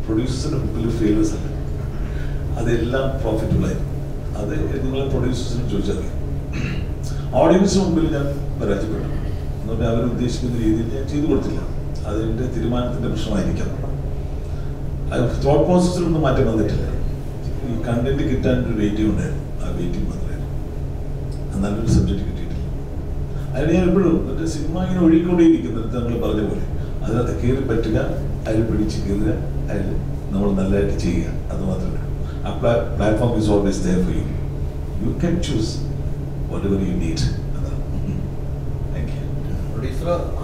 പ്രൊഡ്യൂസേഴ്സിന്റെ മുമ്പിൽ ഫെയിലേഴ്സ് അല്ല അതെല്ലാം പ്രോഫിറ്റബിൾ ആയിരുന്നു അത് നിങ്ങൾ പ്രൊഡ്യൂസേഴ്സിന് ചോദിച്ചാൽ മതി ഓഡിയൻസിന് മുമ്പിൽ ഞാൻ പരാജയപ്പെട്ടു എന്നുകൊണ്ട് അവർ ഉദ്ദേശിക്കുന്ന രീതിയിൽ ഞാൻ ചെയ്തു കൊടുത്തില്ല അതിൻ്റെ തീരുമാനത്തിന്റെ പ്രശ്നമായിരിക്കാം അത് തോട്ട് പ്രോസസ്സിലൊന്നും മാറ്റം വന്നിട്ടില്ല ഈ കണ്ടന്റ് കിട്ടാൻ ഒരു വെയിറ്റിംഗ് ഉണ്ടായിരുന്നു ആ വെയിറ്റിംഗ് മാത്രമായിരുന്നു നല്ലൊരു സബ്ജക്റ്റ് കിട്ടിയിട്ടില്ല അതിന് ഞാൻ എപ്പോഴും മറ്റേ സിനിമ ഇങ്ങനെ ഒഴുകിക്കൊണ്ടേയിരിക്കുന്നത് നമ്മൾ പറഞ്ഞ പോലെ അതിനകത്ത് കയറി പറ്റുക അതിൽ പിടിച്ച് കയറുക അതിൽ നമ്മൾ നല്ലതായിട്ട് ചെയ്യുക അത് മാത്രമേ ഉള്ളൂ ആ platform is always there for you you can choose whatever you need അതാണ് താങ്ക് യു പ്രൊഡ്യൂസർ